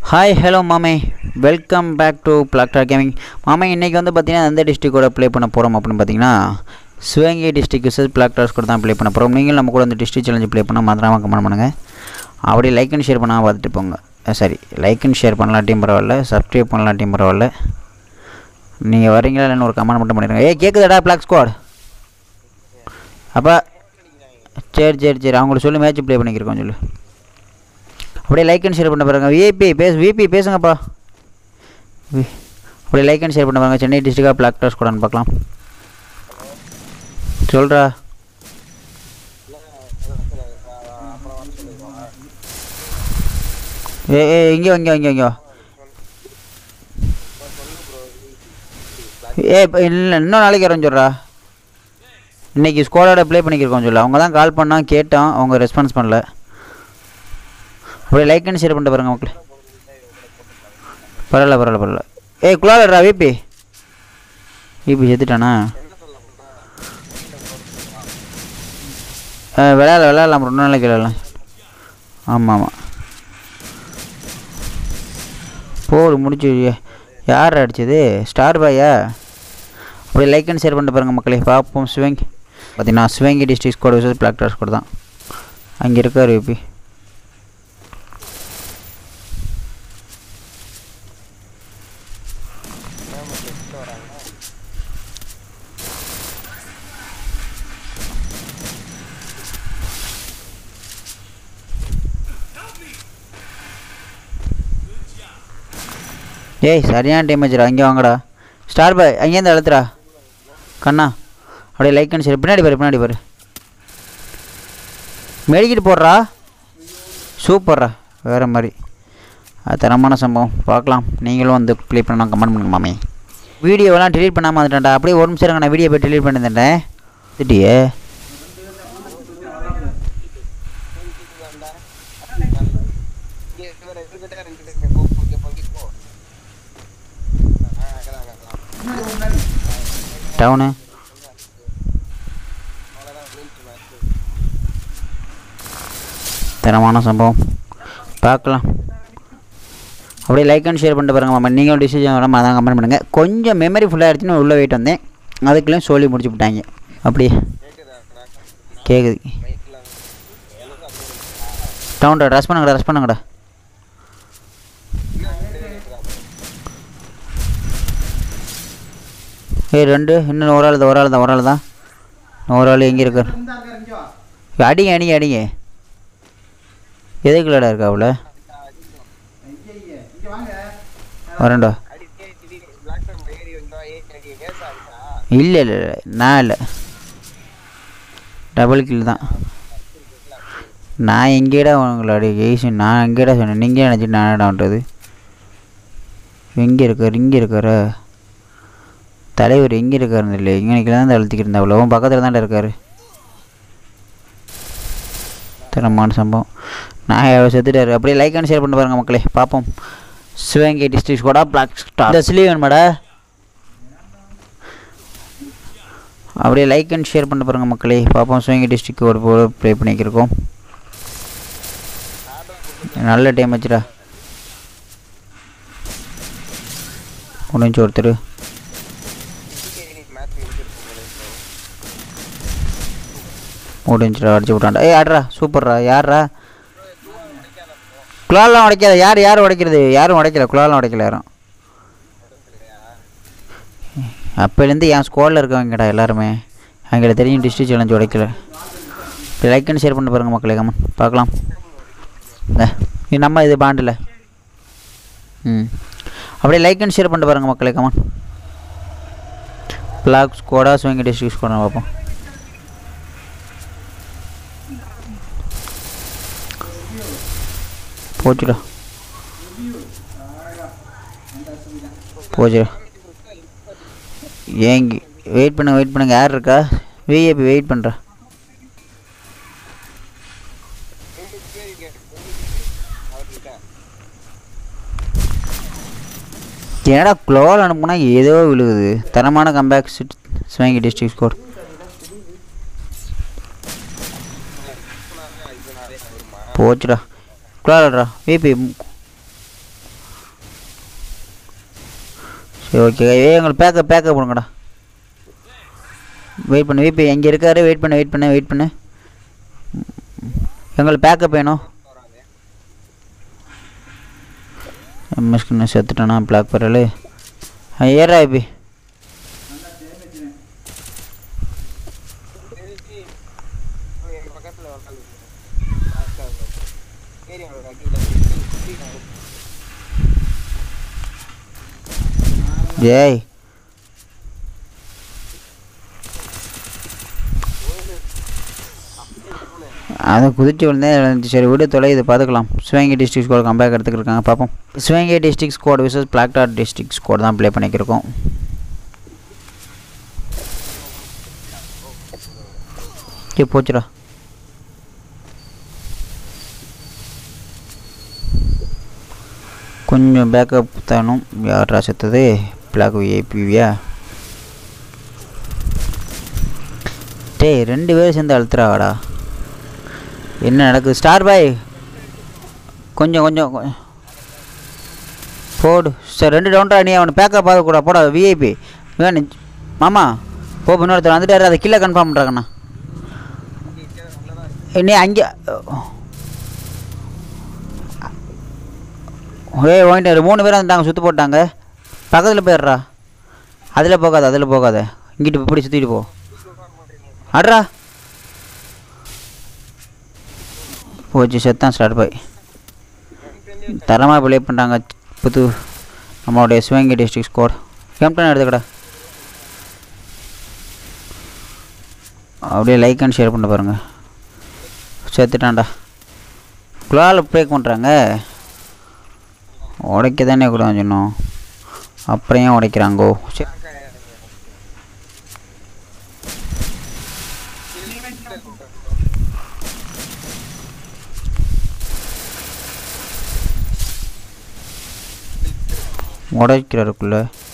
Hi hello மாமே welcome back to பிளாக்டா gaming மாமே இன்றைக்கி வந்து பார்த்தீங்கன்னா எந்த டிஸ்ட்ரிக்டோட ப்ளே பண்ண போகிறோம் அப்படின்னு பார்த்தீங்கன்னா சிவகங்கை டிஸ்ட்ரிக் விசஸ் பிளாக்டார்ஸ் கூட தான் ப்ளே பண்ண போகிறோம் நீங்களும் நம்ம கூட அந்த டிஸ்ட்ரிக் சேலஞ்சு ப்ளே பண்ணால் மறந்துடாமல் கமெண்ட் பண்ணுங்கள் அப்படியே லைக் அண்ட் ஷேர் பண்ணால் பார்த்துட்டு போங்க சாரி லைக் அண்ட் ஷேர் பண்ணலாட்டியும் பரவாயில்ல சப்ஸ்கிரைப் பண்ணலாட்டியும் பரவாயில்ல நீங்கள் வரீங்களா இல்லைன்னு ஒரு கமெண்ட் மட்டும் பண்ணிடுங்க ஏய் கேட்குதாடா பிளாக் ஸ்குவாட் அப்போ சரி சரி சரி அவங்களுக்கு சொல்லி மேட்ச் ப்ளே பண்ணிக்கிறோம் சொல்லு அப்படியே லைக் அண்ட் ஷேர் பண்ண பாருங்க விஐபி பேசு விபி பேசுங்கப்பா வி- அப்படியே லைக் அண்ட் ஷேர் பண்ண பாருங்க சென்னை டிஸ்ட்ரிக்டாக பிளாக் டாஸ் கூடன்னு பார்க்கலாம் சொல்கிறா ஏ ஏ இங்கே இங்கே இங்கே இங்கே ஏ இப்போ இல்லை இன்னும் நாளைக்கு வரேன்னு சொல்கிறா இன்னைக்கு ஸ்குவாடோட ப்ளே பண்ணிக்கிருக்கோம் சொல்லு அவங்க தான் கால் பண்ணா கேட்டோம் அவங்க ரெஸ்பான்ஸ் பண்ணல அப்படியே லைக் அண்ட் ஷேர் பண்ணிட்டு பாருங்க மக்களே பரவாயில்ல பரவாயில்ல பரவாயில்ல ஏய் குலாலரா விபி விபி செத்துட்டானா ஆ விளையாட விளையாடலாம் ரொம்ப நாளைக்கு விளையாடலாம் ஆமாம் ஆமாம் போடு முடிச்சு யார் அடிச்சது ஸ்டார் பாயா அப்படியே லைக் அண்ட் ஷேர் பண்ணிட்டு பாருங்க மக்களே பார்ப்போம் சிவங்கி பார்த்தீங்கன்னா சிவங்கி டிஸ்ட்ரிக்ட் ஸ்கோர் விசஸ் பிளாக் டாஸ் கூட தான் அங்கே இருக்கார் விபி ஏய் சரியான டேமேஜ்ரா அங்கே வாங்கடா ஸ்டார் பாய் அங்கேருந்து அழுத்துறா கண்ணா அப்படியே லைக் அண்ட் ஷேர் பின்னாடி பாரு பின்னாடி பாரு மெடிக்கிட்டு போடுறா சூப்பர்ரா வேறு மாதிரி அது தரமான சம்பவம் பார்க்கலாம் நீங்களும் வந்து ப்ளே பண்ணலாம் கமெண்ட் பண்ணுங்க மாமே வீடியோவெல்லாம் delete பண்ணாமல் வந்துட்டேன்டா அப்படியே ஒரு நிமிஷம் இருங்க நான் வீடியோ போய் delete பண்ணியிருந்தேன் திட்டியே டவுனு தரமான சம்பவம் பார்க்கலாம் அப்படியே லைக் அண்ட் ஷேர் பண்ணிட்டு பாருங்க மாமா நீங்களும் டிசிஷன் வராமல் அதான் கமெண்ட் பண்ணுங்கள் கொஞ்சம் மெமரி ஃபுல்லாக ஆயிடுச்சுன்னு உள்ளே போயிட்டு வந்தேன் அதுக்குள்ளேயும் சொல்லி முடிச்சு விட்டாங்க அப்படியே கேட்குது டவுன்டா ரஸ் பண்ணுங்கடா ரஸ் பண்ணுங்கடா ஏய் ரெண்டு இன்னும் ஒரு ஆள் தான் ஒரு ஆள் தான் ஒரு ஆள் தான் இன்னும் ஒரு ஆள் எங்கே இருக்கார் அடிங்க அடிங்க அடிங்க எதுக்குள்ளடா இருக்கா அவளை வரேன்டா இல்லை இல்லை இல்லை நான் இல்லை டபுள் கில் தான் நான் எங்கேடா உங்களை அடி ஏசி நான் எங்கேடா சொன்னேன் நீங்கள் நினச்சி நான் என்னடான்றது எங்கே இருக்கார் இங்கே இருக்காரா தலைவர் எங்கே இருக்காருன்னு இல்லை இங்கே தான் அழுத்திக்கிட்டு அவ்வளோ பக்கத்தில் தான்டா இருக்கார் தரமான சம்பவம் நான் எவ்வளோ செத்துட்டாரு அப்படியே லைக் அண்ட் ஷேர் பண்ணி பாருங்க மக்களே பார்ப்போம் சிவகங்கை டிஸ்ட்ரிக்ட் கூட பிளாக் ஸ்டார் இந்த ஸ்லீவ் மேடா அப்படியே லைக் அண்ட் ஷேர் பண்ணி பாருங்க மக்களே பார்ப்போம் சிவகங்கை டிஸ்ட்ரிக்ட் ஒரு போல ப்ளே பண்ணிக்கிருக்கோம் நல்ல டேமேஜ்டா முடிஞ்சு ஒருத்தர் முடிஞ்சுடா அடிச்சு விட்டான்டா ஏய் ஆடுறா சூப்பர்ரா யார்ரா குழாலாம் உடைக்காத யார் யார் உடைக்கிறது யாரும் உடைக்கல குழாலாம் உடைக்கல யாரும் அப்போலேருந்து என் ஸ்குவாடில் இருக்கவங்கடா எல்லாருமே அவங்கள தெரியும் டிஸ்ட்ரிக் சேலஞ்சு உடைக்கல லைக் அண்ட் ஷேர் பண்ணி பாருங்க மக்களே கமன் பார்க்கலாம் இந்த, இது நம்ம இது பாண்டில் ம் அப்படியே லைக் அண்ட் ஷேர் பண்ணிட்டு பாருங்க மக்களே கமன் பிளாக் ஸ்குவாடா ஸ்விங்க டிஸ்ட்ரிக் ஸ்குவாடா பார்ப்போம் போச்சுடா போச்சுடா ஏங்க வெயிட் பண்ணுங்க வெயிட் பண்ணுங்க யார் இருக்கா விஏபி வெயிட் பண்ணுறா என்னடா க்ளோவில் அனுப்புனா ஏதோ விழுகுது தரமான கம்பேக் சிட் சிவகங்கை டிஸ்ட்ரிக்ட் ஸ்கோர் போச்சுடா குளாடுறா விபி சரி ஓகே ஏ எங்களுக்கு பேக்கப் பேக்கப் கொடுங்கடா வெயிட் பண்ணு வெயிட் பண்ணு எங்கே இருக்காரு வெயிட் பண்ணு வெயிட் பண்ணு வெயிட் பண்ணு எங்களுக்கு பேக்கப் வேணும் எம்எஸ்க்கு செத்துட்டானா பிளாக் பரல் ஏறா இப்பி எங்க பக்கத்துல ஒரு கல் ஏறி அவங்க கீழே ஏய் அதை குதிச்சு விழுந்தேன் விழுந்துச்சு. சரி விடு தொலை இது பார்த்துக்கலாம் சிவகங்கை டிஸ்ட்ரிக்ட் ஸ்கோர் கம்பேக் எடுத்துக்கிட்டு இருக்காங்க பார்ப்போம் Sivagangai district score versus black dot district score தான் ப்ளே பண்ணிக்கிருக்கோம் சரி போச்சுடா கொஞ்சம் பேக்கப் தரணும் யாரா செத்தது பிளாக் விஐபிவியா டேய் ரெண்டு பேரும் சேர்ந்து அழுத்துறாடா என்ன நடக்குது ஸ்டார் பாய் கொஞ்சம் கொஞ்சம் கொ- போடு சார் ரெண்டு டவுன்டா நீ அவனை பேக்கப் பார்க்க கூட போடா விஐபி வேணும் மாமா போ இன்னொருத்தர் வந்துட்டாரு அதை கீழே கன்ஃபார்ம் பண்ணுறாங்கண்ணா நீ அங்கே ஏய் வாங்கிட்டாரு மூணு பேர் வந்துட்டாங்க சுற்று போட்டாங்க பக்கத்தில் போயிடுறா அதில் போகாத அதில் போகாத இங்கிட்டு இப்படி சுற்றிட்டு போ அட்ரா போச்சு செத்தான் ஸ்டார்ட் பாய் தரமாக ப்ளே பண்ணுறாங்க புது நம்மளுடைய சிவகங்கை டிஸ்ட்ரிக்ட் ஸ்கோர் கேப்டன் எடுத்துக்கடா அப்படியே லைக் அண்ட் ஷேர் பண்ண பாருங்க செத்துட்டான்டா குழால் பிரேக் பண்ணுறாங்க உடைக்க தானே கூட சொன்னோம் அப்புறம் ஏன் உடைக்கிறாங்கோ சரி உடைக்கிறாருக்குள்ள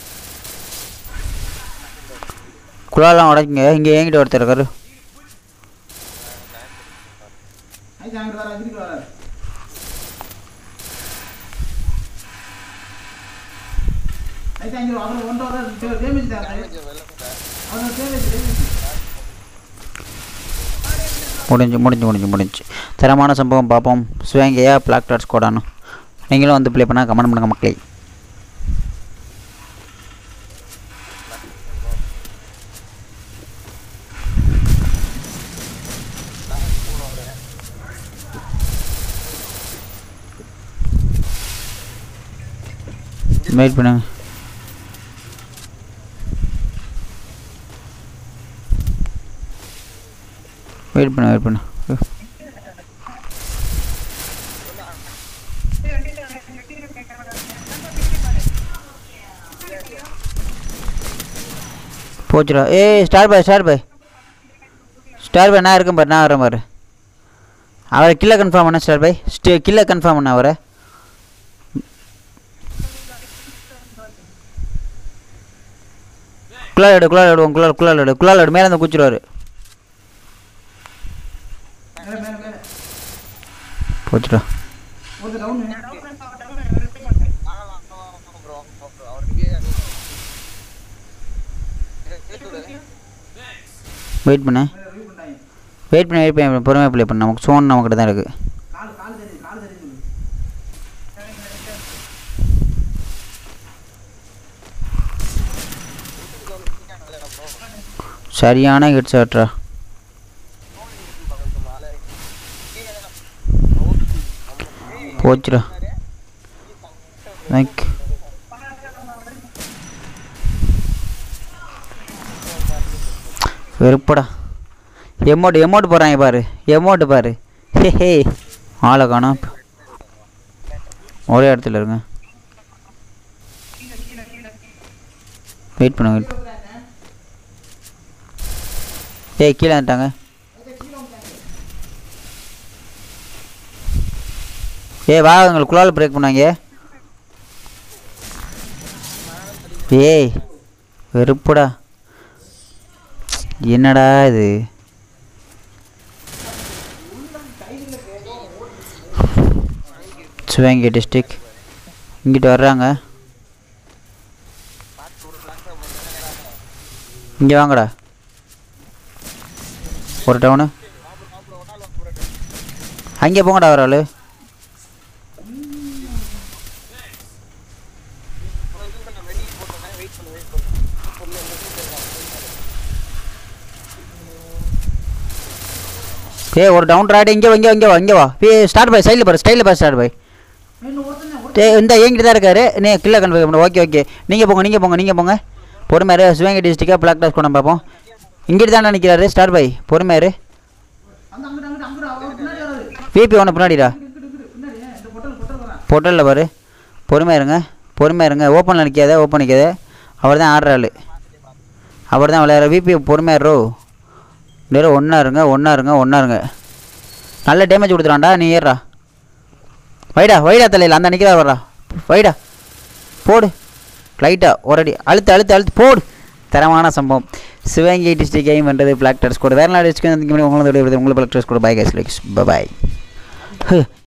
குழாலாம் உடைக்குங்க இங்கே என்கிட்ட ஒருத்தர் இருக்காரு முடிஞ்சு முடிஞ்சு முடிஞ்சு முடிஞ்சு தரமான சம்பவம் பார்ப்போம் சிவகங்கையா பிளாக் டாட்ஸ் கோடானு நீங்களும் வந்து ப்ளே பண்ணால் கமெண்ட் பண்ணுங்க மக்களே வெயிட் பண்ணுங்க வெயிட் பண்ணு வெயிட் பண்ணு போச்சுடா ஏய் star boy star boy star boy நான் இருக்கேன் பாரு நான் வரேன் பாரு அவரை கில்ல கன்ஃபார்ம் பண்ண ஸ்டார் பாய் ஸ்டே கில்ல கன்ஃபார்ம் பண்ண அவரை குள்ளால் எடு குள்ளால் எடுவோம் குள்ளால் குள்ளால் எடு குள்ளால் எடு மேலே இருந்து குச்சிடுவார் போச்சுடா வெயிட் பண்ணு வெயிட் பண்ணி வெயிட் பண்ணி பொறுமையாக ப்ளே பண்ணு நமக்கு சோன் நம்மக்கிட்ட தான் இருக்குது சரியான ஹெட் ஷாட்ரா போச்சுடா தேங்க் வெறுப்படா எமௌண்ட் எமௌண்ட் போடுறாங்க பாரு எமௌண்ட் பாரு ஹே ஹே ஆளை காணோம் ஒரே இடத்துல இருங்க வெயிட் பண்ண வெயிட் ஏய் கீழே வந்துட்டாங்க ஏய் வா உங்களுக்கு குழால் பிரேக் பண்ணாங்க ஏய் வெறுப்புடா என்னடா இது சிவகங்கை டிஸ்ட்ரிக் இங்கிட்டு வர்றாங்க இங்கே வாங்கடா ஒரு டவுனு அங்கே போங்கடா ஒரு ஆள் ஏ ஒரு டவுன் ராடு இங்கே வா இங்கே வா, இங்கே வா இங்கே வா ஏ ஸ்டார்ட் பாய் சைடில் பாரு ஸ்டைலில் பாரு ஸ்டார்ட் பாய் டே இந்த என்கிட்ட தான் இருக்காரு நீ கில்ல கன்ஃபர்ம் பண்ணு ஓகே ஓகே நீங்கள் போங்க நீங்கள் போங்க நீங்கள் போங்க பொறுமையாரு சிவகங்கை டிஸ்ட்ரிக்டாக பிளாக் டாஸ் கொண்டு பார்ப்போம் இங்கிட்டு தான் நினைக்கிறாரு ஸ்டார் பாய் பொறுமையாரு விபி ஒன்று பின்னாடிடா பொட்டலில் பாரு பொறுமையா இருங்க பொறுமையா இருங்க ஓப்பனில் நிற்காத ஓப்பன் நிற்காத அவர் தான் ஆடுற ஆள் அவர் தான் விளையாடுற விபி பொறுமையாரோ நேரம் ஒன்றா இருங்க ஒன்றா இருங்க ஒன்றா இருங்க நல்ல டேமேஜ் கொடுத்துறான்டா நீ ஏறா வைடா வைடா தலையில் அந்த நிற்கிறா வர்றா வைடா போடு லைட்டாக ஒரு அடி அழுத்து அழுத்து அழுத்து போடு தரமான சம்பவம் சிவகங்கை டிஸ்ட்ரிக் கேம் பண்ணுறது பிளாக் டர்ஸ் கூட வேறு நாள் டிஸ்ட்ரிக் உங்களுக்கு உங்களோட உங்களை பிளாக் டர்ஸ் கூட பாய் கைஸ் லைக்ஸ் பாய்